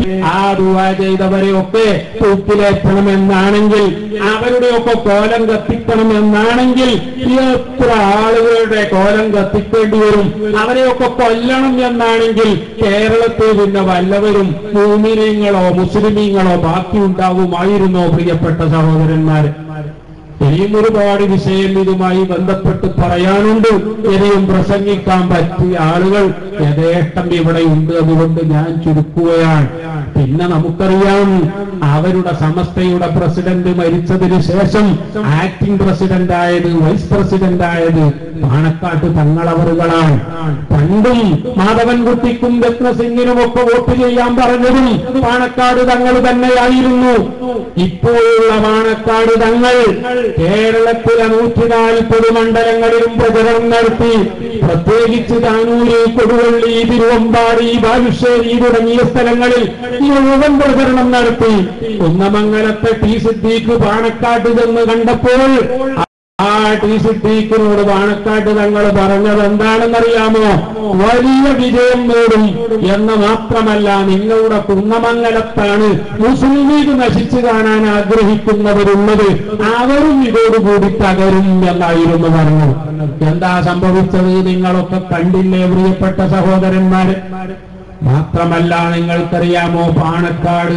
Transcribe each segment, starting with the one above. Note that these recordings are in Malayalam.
ആ ദുവാ ചെയ്തവരെയൊക്കെ തൂക്കിലേറ്റണമെന്നാണെങ്കിൽ അവരുടെയൊക്കെ കോലം കത്തിക്കണമെന്നാണെങ്കിൽ എത്ര ആളുകളുടെ കോലം കത്തിക്കേണ്ടി വരും അവരെയൊക്കെ കൊല്ലണം എന്നാണെങ്കിൽ കേരളത്തിൽ പിന്നെ വല്ലവരും മൂമിനീങ്ങളോ മുസ്ലിമീങ്ങളോ ബാക്കി ഉണ്ടാവുമായിരുന്നോ പ്രിയപ്പെട്ട സഹോദരന്മാര് ഇനിയും ഒരുപാട് വിഷയം ഇതുമായി ബന്ധപ്പെട്ട് പറയാനുണ്ട് ഇനിയും പ്രസംഗിക്കാൻ പറ്റിയ ആളുകൾ യഥേഷ്ടം ഇവിടെ ഉണ്ട് അതുകൊണ്ട് ഞാൻ ചുരുക്കുകയാണ് പിന്നെ നമുക്കറിയാം അവരുടെ സമസ്തയുടെ പ്രസിഡന്റ് മരിച്ചതിന് ശേഷം ആക്ടിംഗ് പ്രസിഡന്റ് ആയത് വൈസ് പ്രസിഡന്റ് ആയത് പാണക്കാട്ട് തങ്ങളവറുകളാണ് പണ്ടും മാധവൻകുട്ടിക്കും രത്നസിംഗിനും ഒക്കെ വോട്ട് ചെയ്യാൻ പറഞ്ഞതും പാണക്കാട് തങ്ങൾ തന്നെയായിരുന്നു ഇപ്പോഴുള്ള പാണക്കാട് തങ്ങൾ കേരളത്തിലെ നൂറ്റി നാൽപ്പത് മണ്ഡലങ്ങളിലും പ്രചരണം നടത്തി പ്രത്യേകിച്ച് താനൂര് കൊടുവള്ളി തിരുവമ്പാടി ബാലുശ്ശേരി തുടങ്ങിയ സ്ഥലങ്ങളിൽ മുഴുവൻ പ്രചരണം നടത്തി കുന്നമംഗലത്തെ ടി സിദ്ദീഖ് പാണക്കാട്ട് ചെന്ന് കണ്ടപ്പോൾ ആ ടി സിദ്ദീഖിനോട് പാണക്കാട്ട് തങ്ങൾ പറഞ്ഞത് എന്താണെന്നറിയാമോ വലിയ വിജയം നേടും എന്ന് മാത്രമല്ല നിങ്ങളുടെ കുന്നമംഗലത്താണ് മുസ്ലിം ലീഗ് നശിച്ചു കാണാൻ ആഗ്രഹിക്കുന്നവരുള്ളത് അവരും ഇതോടുകൂടി തകരും എന്നായിരുന്നു പറഞ്ഞത് എന്താ സംഭവിച്ചത് നിങ്ങളൊക്കെ കണ്ടില്ലേ പ്രിയപ്പെട്ട സഹോദരന്മാര് മാത്രമല്ല നിങ്ങൾക്കറിയാമോ പാണക്കാട്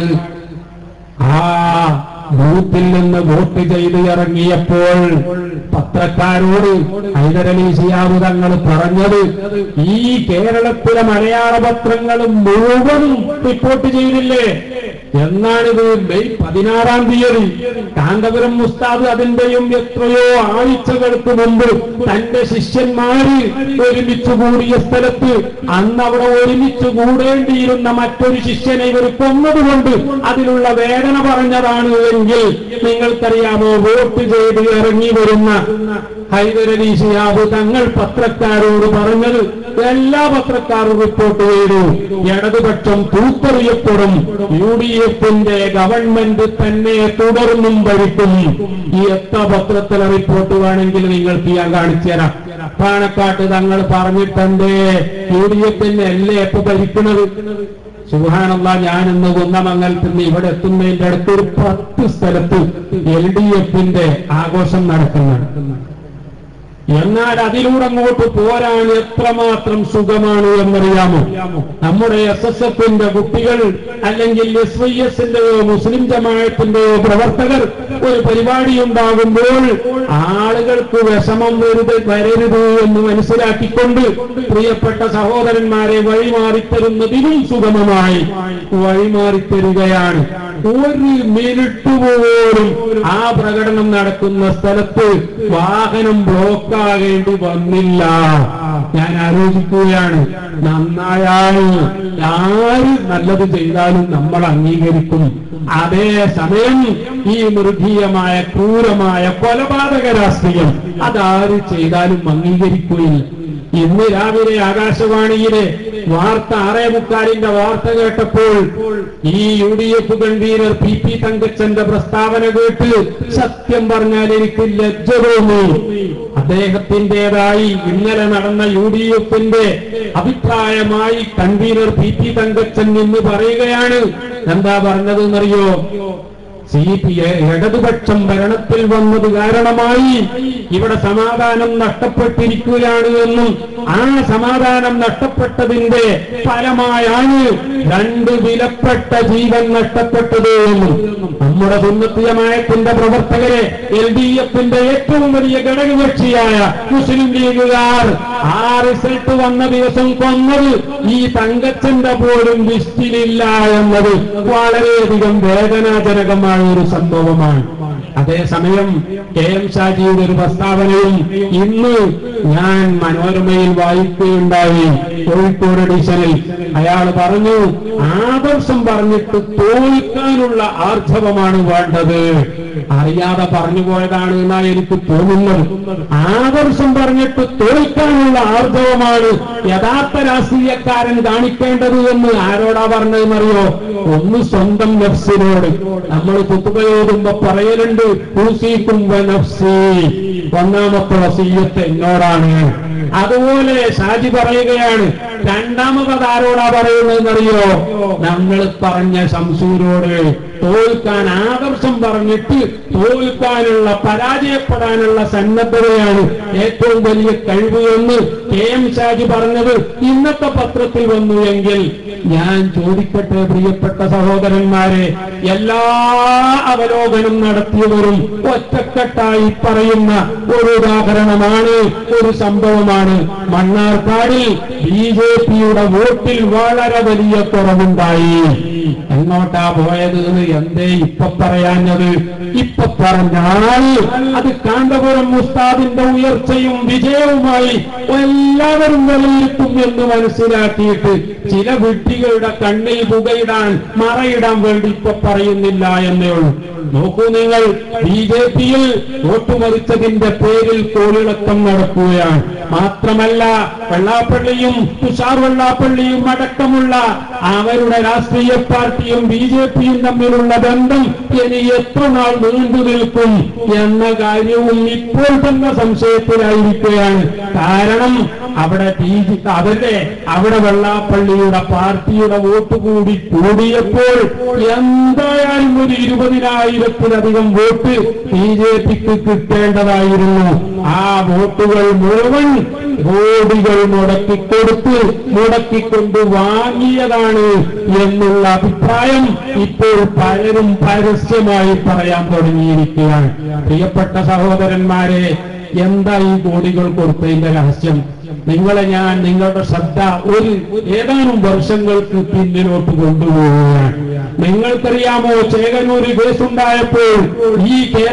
ആ ബൂത്തിൽ നിന്ന് വോട്ട് ചെയ്ത് ഇറങ്ങിയപ്പോൾ പത്രക്കാരോട് ഹൈദരലി ശിയാബ് തങ്ങൾ പറഞ്ഞത് ഈ കേരളത്തിലെ മലയാള പത്രങ്ങൾ മുഴുവൻ റിപ്പോർട്ട് ചെയ്തില്ലേ എന്നാണിത് മെയ് പതിനാറാം തീയതി കാന്തപുരം മുസ്താദ് അതിന്റെയും എത്രയോ ആഴ്ചകൾക്ക് മുമ്പ് തന്റെ ശിഷ്യന്മാര് ഒരുമിച്ച് കൂടിയ സ്ഥലത്ത് അന്ന് അവിടെ ഒരുമിച്ച് കൂടേണ്ടിയിരുന്ന മറ്റൊരു ശിഷ്യനെ ഇവർ കൊന്നതുകൊണ്ട് അതിലുള്ള വേദന പറഞ്ഞതാണ് എങ്കിൽ നിങ്ങൾക്കറിയാമോ വോട്ട് ചെയ്ത് ഇറങ്ങി വരുന്ന ഹൈദരലി ശിഹാബ് തങ്ങൾ പത്രക്കാരോട് പറഞ്ഞത് എല്ലാ പത്രക്കാരും റിപ്പോർട്ട് ചെയ്തു ഇടതുപക്ഷം തൂത്തെറിയപ്പെടും യു ഡി എഫിന്റെ ഗവൺമെന്റ് തന്നെ തുടർന്നും ഭരിക്കും ഈ എത്ര പത്രത്തിലെ റിപ്പോർട്ട് വേണമെങ്കിൽ നിങ്ങൾക്ക് ഞാൻ കാണിച്ചു തരാം പാണക്കാട്ട് തങ്ങൾ പറഞ്ഞിട്ടുണ്ട് യു ഡി എഫിന്റെ അല്ലേ ഇപ്പൊ ഭരിക്കുന്നത് സുഹാനല്ല ഞാൻ ഇന്ന് കുന്നമംഗലത്തിൽ നിന്ന് ഇവിടെ എത്തുന്നതിന്റെ അടുത്ത് ഒരു പത്ത് സ്ഥലത്ത് എൽ ഡി എഫിന്റെ ആഘോഷം നടക്കുന്നുണ്ട് എന്നാൽ അതിലൂടെ അങ്ങോട്ട് പോരാൻ എത്രമാത്രം സുഖമാണ് എന്നറിയാമോ നമ്മുടെ എസ് എസ് എഫിന്റെ കുട്ടികൾ അല്ലെങ്കിൽ എസ് വൈ എസിന്റെയോ മുസ്ലിം ജമാഅത്തിന്റെയോ പ്രവർത്തകർ ഒരു പരിപാടി ഉണ്ടാകുമ്പോൾ ആളുകൾക്ക് വിഷമം വരുത് വരരുത് എന്ന് മനസ്സിലാക്കിക്കൊണ്ട് പ്രിയപ്പെട്ട സഹോദരന്മാരെ വഴിമാറിത്തരുന്നതിനും സുഗമമായി വഴിമാറിത്തരുകയാണ് ഒരു മിനിറ്റ് പോലും ആ പ്രകടനം നടക്കുന്ന സ്ഥലത്ത് വാഹനം ബ്ലോക്കാകേണ്ടി വന്നില്ല ഞാൻ ആലോചിക്കുകയാണ് നന്നായാൽ ആര് നല്ലത് ചെയ്താലും നമ്മൾ അംഗീകരിക്കും അതേ സമയം ഈ മൃഗീയമായ ക്രൂരമായ കൊലപാതക രാഷ്ട്രീയം അതാര് ചെയ്താലും അംഗീകരിക്കുകയില്ല ഇന്ന് രാവിലെ ആകാശവാണിയിലെ വാർത്ത ആറേ മുക്കാലിന്റെ വാർത്ത കേട്ടപ്പോൾ ഈ U D F convener P P തങ്കച്ചന്റെ പ്രസ്താവന കേട്ട് സത്യം പറഞ്ഞാൽ എനിക്ക് ലജ്ജ തോന്നി അദ്ദേഹത്തിൻ്റെതായി ഇന്നലെ നടന്ന യു ഡി എഫിന്റെ അഭിപ്രായമായി കൺവീനർ പി പി തങ്കച്ചൻ ഇന്ന് പറയുകയാണ് എന്താ പറഞ്ഞതെന്നറിയോ സി പി ഇടതുപക്ഷം ഭരണത്തിൽ വന്നത് കാരണമായി ഇവിടെ സമാധാനം നഷ്ടപ്പെട്ടിരിക്കുകയാണ് എന്നും ആ സമാധാനം നഷ്ടപ്പെട്ടതിന്റെ ഫലമായാണ് രണ്ട് വിലപ്പെട്ട ജീവൻ നഷ്ടപ്പെട്ടത് എന്നും നമ്മുടെ സുന്നത്തിയമായത്തിന്റെ പ്രവർത്തകരെ എൽ ഡി എഫിന്റെ ഏറ്റവും വലിയ ഘടകകക്ഷിയായ മുസ്ലിം ലീഗുകാർ ആ റിസൾട്ട് വന്ന ദിവസം കൊന്നത് ഈ തങ്കച്ചന്റെ പോലും ലിസ്റ്റിലില്ല എന്നത് വളരെയധികം വേദനാജനകമായ ഒരു സംഭവമാണ് അതേസമയം കെ എം ഷാജിയുടെ ഒരു പ്രസ്താവനയും ഇന്ന് ഞാൻ മനോരമയിൽ വായിക്കുകയുണ്ടായി കോഴിക്കോട് എഡിഷനിൽ അയാൾ പറഞ്ഞു ആദർശം പറഞ്ഞിട്ട് തോൽക്കാനുള്ള ആർജവമാണ് വേണ്ടത് അറിയാതെ പറഞ്ഞു പോയതാണ് എന്നാ എനിക്ക് തോന്നുന്നത് ആദർശം പറഞ്ഞിട്ട് തോൽക്കാനുള്ള ആർജവമാണ് യഥാർത്ഥ രാഷ്ട്രീയക്കാരൻ കാണിക്കേണ്ടത് എന്ന് ആരോടാ പറഞ്ഞതെന്നറിയോ ഒന്ന് സ്വന്തം നഫ്സിനോട് നമ്മൾ കുത്തുകയോടുമ്പോ പറയലുണ്ട് ഊസിക്കും നഫ്സി ഒന്നാമത്തെ വസീയത്ത് എന്നോടാണ് അതുപോലെ ഷാജി പറയുകയാണ് രണ്ടാമത് ആരോടാ പറയുന്നതെന്നറിയോ നമ്മൾ പറഞ്ഞ ശംസൂരോട് തോൽക്കാൻ ആദർശം പറഞ്ഞിട്ട് തോൽക്കാനുള്ള പരാജയപ്പെടാനുള്ള സന്നദ്ധതയാണ് ഏറ്റവും വലിയ കഴിവ് എന്ന് കെ എം ഷാജി പറഞ്ഞത് ഇന്നത്തെ പത്രത്തിൽ വന്നു എങ്കിൽ ഞാൻ ചോദിക്കട്ടെ പ്രിയപ്പെട്ട സഹോദരന്മാരെ എല്ലാ അവലോകനം നടത്തിയവരും ഒറ്റക്കെട്ടായി പറയുന്ന ഒരു ഉദാഹരണമാണ് ഒരു സംഭവമാണ് മണ്ണാർക്കാടിൽ ബി ജെ പിയുടെ വോട്ടിൽ വളരെ വലിയ കുറവുണ്ടായി എങ്ങോട്ടാ പോയത് എന്ന് എന്തേ ഇപ്പൊ പറയാഞ്ഞത് ഇപ്പൊ പറഞ്ഞാൽ അത് കാന്തപുരം മുസ്താദിന്റെ ഉയർച്ചയും വിജയവുമായി എല്ലാവരും വിലയിരുത്തും എന്ന് മനസ്സിലാക്കിയിട്ട് ചില വിഡ്ഢികളുടെ കണ്ണിൽ പുകയിടാൻ മറയിടാൻ വേണ്ടി ഇപ്പൊ പറയുന്നില്ല എന്നേ ഉള്ളൂ നോക്കൂ നിങ്ങൾ ബി ജെ പിയിൽ വോട്ട് മറിച്ചതിന്റെ പേരിൽ കോളിളക്കം നടക്കുകയാണ് മാത്രമല്ല വെള്ളാപ്പള്ളിയും തുഷാർ വെള്ളാപ്പള്ളിയും അടക്കമുള്ള അവരുടെ രാഷ്ട്രീയ പാർട്ടിയും ബി ജെ പിയും തമ്മിലുള്ള ബന്ധം ഇനി എത്ര നാൾ നീണ്ടു നിൽക്കും എന്ന കാര്യവും ഇപ്പോൾ തന്നെ സംശയത്തിലായിരിക്കുകയാണ് കാരണം അവിടെ ബി ജെ അവരുടെ അവിടെ വെള്ളാപ്പള്ളിയുടെ പാർട്ടിയുടെ വോട്ട് കൂടി കൂടിയപ്പോൾ എന്തായാലും ഒരു ഇരുപതിനായിരത്തിലധികം വോട്ട് ബി ജെ പിക്ക് കിട്ടേണ്ടതായിരുന്നു ആ വോട്ടുകൾ മുഴുവൻ കോടികൾ മുടക്കിക്കൊടുത്ത് മുടക്കിക്കൊണ്ട് വാങ്ങിയതാണ് എന്നുള്ള അഭിപ്രായം ഇപ്പോൾ പലരും പരസ്യമായി പറയാൻ തുടങ്ങിയിരിക്കുകയാണ് പ്രിയപ്പെട്ട സഹോദരന്മാരെ എന്താ ഈ കോടികൾ കൊടുത്തതിന്റെ രഹസ്യം നിങ്ങളെ ഞാൻ നിങ്ങളുടെ ശ്രദ്ധ ഒരു ഏതാനും വർഷങ്ങൾക്ക് പിന്നിലോട്ട് കൊണ്ടുപോവുകയാണ് നിങ്ങൾക്കറിയാമോ ചേകനൂര് കേസുണ്ടായപ്പോൾ ഈ കേരള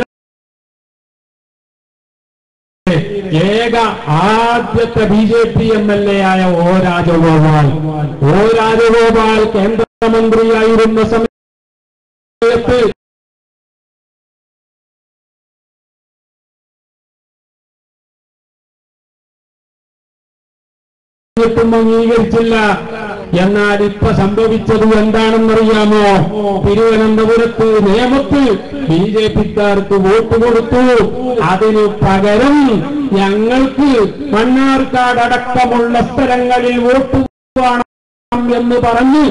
ഏക ആദ്യത്തെ B J P M L A ആയ ഒ രാജഗോപാൽ ഒ രാജഗോപാൽ കേന്ദ്രമന്ത്രിയായിരുന്ന സമയത്ത് ും അംഗീകരിച്ചില്ല എന്നാൽ ഇപ്പൊ സംഭവിച്ചത് എന്താണെന്നറിയാമോ തിരുവനന്തപുരത്ത് നിയമത്തിൽ ബി ജെ പിക്കാർക്ക് വോട്ട് കൊടുത്തു അതിനു പകരം ഞങ്ങൾക്ക് മണ്ണാർക്കാട് അടക്കമുള്ള സ്ഥലങ്ങളിൽ വോട്ട് വേണം എന്ന് പറഞ്ഞ്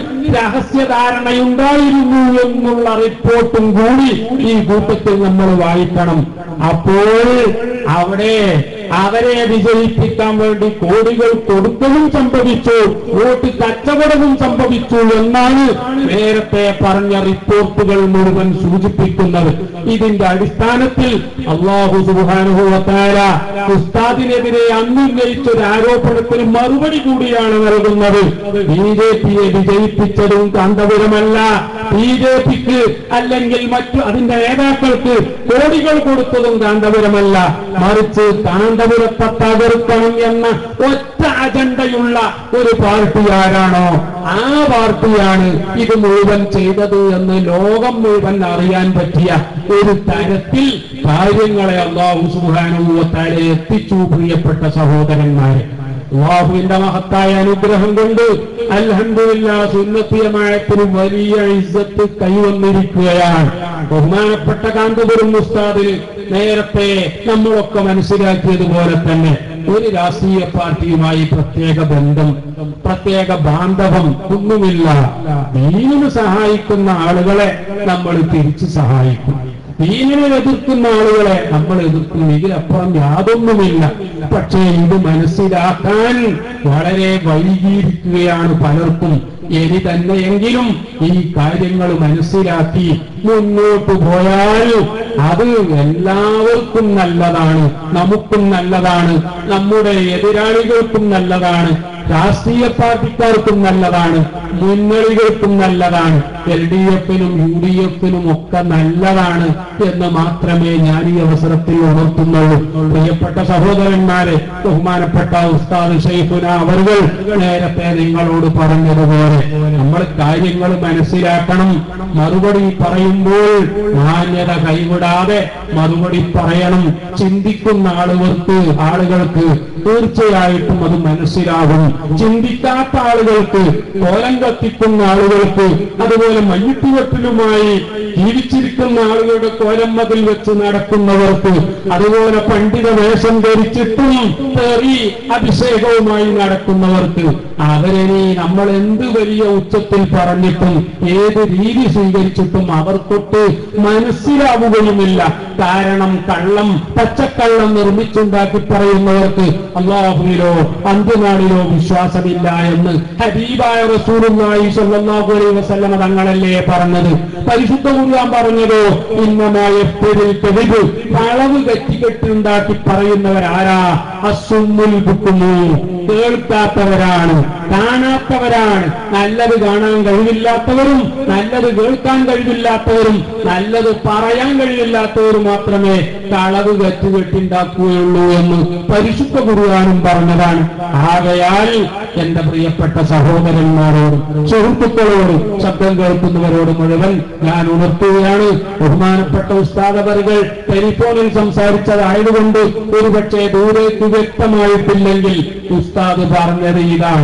രഹസ്യധാരണയുണ്ടായിരുന്നു എന്നുള്ള റിപ്പോർട്ടും കൂടി ഈ കൂട്ടത്തിൽ നമ്മൾ വായിക്കണം അപ്പോൾ അവിടെ അവരെ വിജയിപ്പിക്കാൻ വേണ്ടി കോടികൾ കൊടുക്കലും സംഭവിച്ചു വോട്ട് കച്ചവടവും സംഭവിച്ചു എന്നാണ് നേരത്തെ പറഞ്ഞ റിപ്പോർട്ടുകൾ മുഴുവൻ സൂചിപ്പിക്കുന്നത് ഇതിന്റെ അടിസ്ഥാനത്തിൽ അള്ളാഹു സുബാനുഭവത്താര ഉസ്താദിനെതിരെ അന്ന് ഉന്നയിച്ച ഒരു ആരോപണത്തിന് മറുപടി കൂടിയാണ് നൽകുന്നത് ബി ജെ പിയെ വിജയിപ്പിച്ചതും കാന്തപുരമല്ല ബി ജെ പിക്ക് അല്ലെങ്കിൽ മറ്റു അതിന്റെ നേതാക്കൾക്ക് കോടികൾ കൊടുത്തതും കാന്തപുരമല്ല മറിച്ച് കാന്തപുരത്തെ തകർക്കണം എന്ന ഒറ്റ അജണ്ടയുള്ള ഒരു പാർട്ടി ആരാണോ ആ പാർട്ടിയാണ് ഇത് മുഴുവൻ ചെയ്തത് എന്ന് ലോകം മുഴുവൻ അറിയാൻ പറ്റിയ ഒരു തരത്തിൽ കാര്യങ്ങളെ അള്ളാഹു സുഹാനുഭവത്താലെ എത്തിച്ചു പ്രിയപ്പെട്ട സഹോദരന്മാരെ അള്ളാഹുവിന്റെ മഹത്തായ അനുഗ്രഹം കൊണ്ട് അൽഹംദുലില്ലാ സുന്നത്തിയമായത്തിന് വലിയ ഇസ്സത്ത് കൈവന്നിരിക്കുകയാണ് ബഹുമാനപ്പെട്ട കാന്തപുരം മുസ്താദിന് നേരത്തെ നമ്മളൊക്കെ മനസ്സിലാക്കിയതുപോലെ തന്നെ ഒരു രാഷ്ട്രീയ പാർട്ടിയുമായി പ്രത്യേക ബന്ധം പ്രത്യേക ബാന്ധവം ഒന്നുമില്ല ദീനിന് സഹായിക്കുന്ന ആളുകളെ നമ്മൾ തിരിച്ചു സഹായിക്കും ദീനിനെ എതിർക്കുന്ന ആളുകളെ നമ്മൾ എതിർക്കും ഇതിലപ്പുറം യാതൊന്നുമില്ല പക്ഷേ ഇത് മനസ്സിലാക്കാൻ വളരെ വൈകിയിരിക്കുകയാണ് പലർക്കും ഇനി തന്നെയെങ്കിലും ഈ കാര്യങ്ങൾ മനസ്സിലാക്കി മുന്നോട്ട് പോയാൽ അത് എല്ലാവർക്കും നല്ലതാണ് നമുക്കും നല്ലതാണ് നമ്മുടെ എതിരാളികൾക്കും നല്ലതാണ് രാഷ്ട്രീയ പാർട്ടിക്കാർക്കും നല്ലതാണ് മുന്നണികൾക്കും നല്ലതാണ് എൽ ഡി എഫിനും യു ഡി എഫിനും ഒക്കെ നല്ലതാണ് എന്ന് മാത്രമേ ഞാൻ ഈ അവസരത്തിൽ ഉണർത്തുന്നുള്ളൂ പ്രിയപ്പെട്ട സഹോദരന്മാരെ ബഹുമാനപ്പെട്ട ഉസ്താദ് ഷെയ്ഖുന അവர்கள் നേരത്തെ നിങ്ങളോട് പറഞ്ഞതുപോലെ നമ്മൾ കാര്യങ്ങൾ മനസ്സിലാക്കണം മറുപടി പറയുമ്പോൾ മാന്യത കൈവിടാതെ മറുപടി പറയണം ചിന്തിക്കുന്ന ആളുകൾക്ക് ആളുകൾക്ക് തീർച്ചയായിട്ടും അത് മനസ്സിലാകും ചിന്തിക്കാത്ത ആളുകൾക്ക് കോലം കത്തിക്കുന്ന ആളുകൾക്ക് അതുപോലെ മയ്യത്തുവെട്ടിലുമായി ജീവിച്ചിരിക്കുന്ന ആളുകളുടെ കോലം മതിൽ വെച്ച് നടക്കുന്നവർക്ക് അതുപോലെ പണ്ഡിത വേഷം ധരിച്ചിട്ടും തെറി അഭിഷേകവുമായി നടക്കുന്നവർക്ക് അവരിനി നമ്മൾ എന്ത് വലിയ ഉച്ചത്തിൽ പറഞ്ഞിട്ടും ഏത് രീതി സ്വീകരിച്ചിട്ടും അവർക്കൊട്ട് മനസ്സിലാവുകയുമില്ല കാരണം കള്ളം പച്ചക്കള്ളം നിർമ്മിച്ചുണ്ടാക്കി പറയുന്നവർക്ക് അള്ളാഹുവിലോ അന്ത്യനാളിലോ വിശ്വാസമില്ല എന്ന് ഹബീബായ റസൂലുള്ളാഹി സ്വല്ലല്ലാഹു അലൈഹി വസല്ലമ തങ്ങളല്ലേ പറഞ്ഞത് പരിശുദ്ധ ഖുർആൻ പറഞ്ഞതോ ഇന്നമായ തെളിവ് കളവ് കെട്ടിക്കെട്ടുണ്ടാക്കി പറയുന്നവരാരാ അസുമ്മുൽ ബുക്കുമു കേൾക്കാത്തവരാണ് കാണാത്തവരാണ് നല്ലത് കാണാൻ കഴിവില്ലാത്തവരും നല്ലത് കേൾക്കാൻ കഴിവില്ലാത്തവരും നല്ലത് പറയാൻ കഴിവില്ലാത്തവരും മാത്രമേ കളവ് കെട്ടുകെട്ടുണ്ടാക്കുകയുള്ളൂ എന്ന് പരിശുദ്ധ ഗുരുവാനും പറഞ്ഞതാണ് ആകയാൽ എന്റെ പ്രിയപ്പെട്ട സഹോദരന്മാരോടും സുഹൃത്തുക്കളോടും ശബ്ദം കേൾക്കുന്നവരോട് മുഴുവൻ ഞാൻ ഉണർത്തുകയാണ് ബഹുമാനപ്പെട്ട ഉസ്താദവറുകൾ ടെലിഫോണിൽ സംസാരിച്ചതായതുകൊണ്ട് ഒരുപക്ഷെ ദൂരേക്ക് വ്യക്തമായിട്ടില്ലെങ്കിൽ ഉസ്താദ് പറഞ്ഞത് ഇതാണ്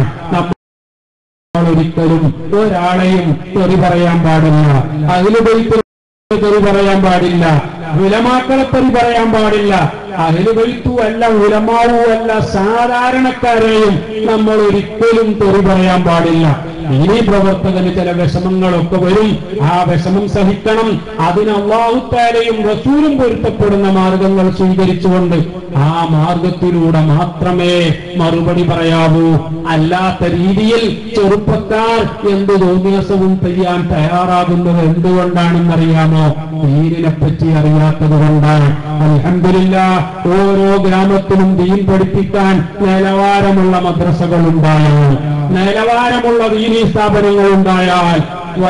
നമ്മൾ ഒരിക്കലും ഒരാളെയും തെറി പറയാൻ പാടില്ല അതിലുപരിത്ത് തെറി പറയാൻ പാടില്ല വിലമാക്കളെ തെറി പറയാൻ പാടില്ല അഹിലുബൈത്തു അല്ല ഉലമാവു അല്ല സാധാരണക്കാരെയും നമ്മൾ ഒരിക്കലും തെറി പറയാൻ പാടില്ല ഇനി പ്രവർത്തകന് ചില വിഷമങ്ങളൊക്കെ വരും ആ വിഷമം സഹിക്കണം അതിന് അള്ളാഹുത്താലയും റസൂലും പൊരുത്തപ്പെടുന്ന മാർഗങ്ങൾ സ്വീകരിച്ചുകൊണ്ട് ആ മാർഗത്തിലൂടെ മാത്രമേ മറുപടി പറയാവൂ അല്ലാത്ത രീതിയിൽ ചെറുപ്പക്കാർ എന്ത് തോന്നിയസവും ചെയ്യാൻ തയ്യാറാകുന്നത് എന്തുകൊണ്ടാണെന്നറിയാമോ ദീനിനെ പറ്റി അറിയാത്തത് കൊണ്ടാണ് അലഹമില്ല ഓരോ ഗ്രാമത്തിലും ദീൻ പഠിപ്പിക്കാൻ നിലവാരമുള്ള മദ്രസകൾ ഉണ്ടായാൽ നിലവാരമുള്ള ദീനീ സ്ഥാപനങ്ങൾ ഉണ്ടായാൽ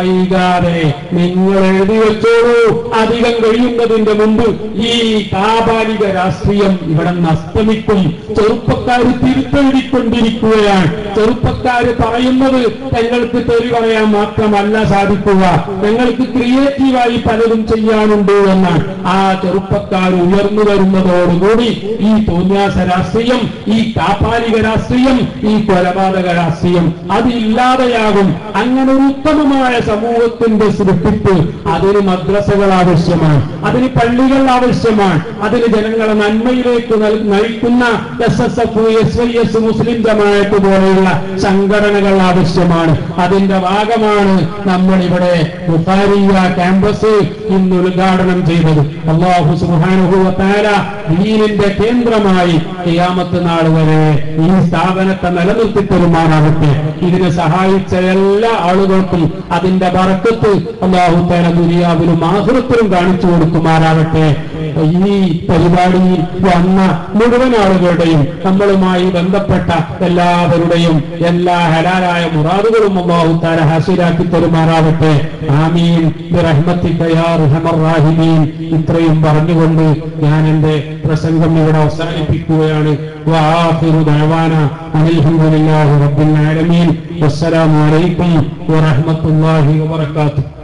വൈകാതെ നിങ്ങൾ എഴുതി വെച്ചോളൂ അധികം കഴിയുന്നതിന്റെ മുമ്പ് ഈ കാപാലിക രാഷ്ട്രീയം ഇവിടെ നസ്തമിക്കും ചെറുപ്പക്കാർ തിരുത്തെഴുതിക്കൊണ്ടിരിക്കുകയാണ് ചെറുപ്പക്കാർ പറയുന്നത് ഞങ്ങൾക്ക് തെറി പറയാൻ മാത്രമല്ല സാധിക്കുക ഞങ്ങൾക്ക് ക്രിയേറ്റീവായി പലതും ചെയ്യാനുണ്ട് എന്നാണ് ആ ചെറുപ്പക്കാർ ഉയർന്നു വരുന്നതോടുകൂടി ഈ തോന്യാസ രാഷ്ട്രീയം ഈ കാപാലിക രാഷ്ട്രീയം ഈ കൊലപാതക രാഷ്ട്രീയം അതില്ലാതെയാകും അങ്ങനെ ഒരു ഉത്തമമായ സമൂഹത്തിന്റെ സൃഷ്ടിപ്പ് അതിന് മദ്രസകൾ ആവശ്യമാണ് അതിന് പള്ളികൾ ആവശ്യമാണ് അതിന് ജനങ്ങളെ നന്മയിലേക്ക് നൽ- നയിക്കുന്ന S S F S Y S Muslim Jamaat പോലെയുള്ള സംഘടനകൾ ആവശ്യമാണ് അതിന്റെ ഭാഗമാണ് നമ്മൾ ഇവിടെ ബുഖാരിയ ക്യാമ്പസ് ഇന്ന് ഉദ്ഘാടനം ചെയ്തത് അള്ളാഹു സുഹാനുഭവത്താര ദീനിന്റെ കേന്ദ്രമായി ഖിയാമത്ത് നാൾ വരെ ഈ സ്ഥാപനത്തെ നിലനിർത്തി പെരുമാറാകട്ടെ ഇതിനെ സഹായിച്ച എല്ലാ ആളുകൾക്കും അതിന്റെ ബറക്കത്ത് അള്ളാഹു തേല ദുരിയാവിലും ആഹൃത്തിലും കാണിച്ചു കൊടുക്കുമാറാകട്ടെ ഈ പരിപാടിയിൽ വന്ന മുഴുവൻ ആളുകളുടെയും നമ്മളുമായി ബന്ധപ്പെട്ട എല്ലാവരുടെയും എല്ലാ ഹലാലായ മുറാദുകളും അള്ളാഹു താര ഹാസിലാക്കി തരുമാറാവട്ടെ ആമീൻ ബിറഹ്മത്തിക യാ അർഹമർ റാഹിമീൻ ഇത്രയും പറഞ്ഞുകൊണ്ട് ഞാൻ എന്റെ പ്രസംഗം ഇവിടെ അവസാനിപ്പിക്കുകയാണ് വആഖിറു ദഅവാന അനിൽ ഹംദുലില്ലാഹി റബ്ബിൽ ആലമീൻ വസ്സലാമു അലൈക്കും വറഹ്മത്തുള്ളാഹി വബറകാതുഹു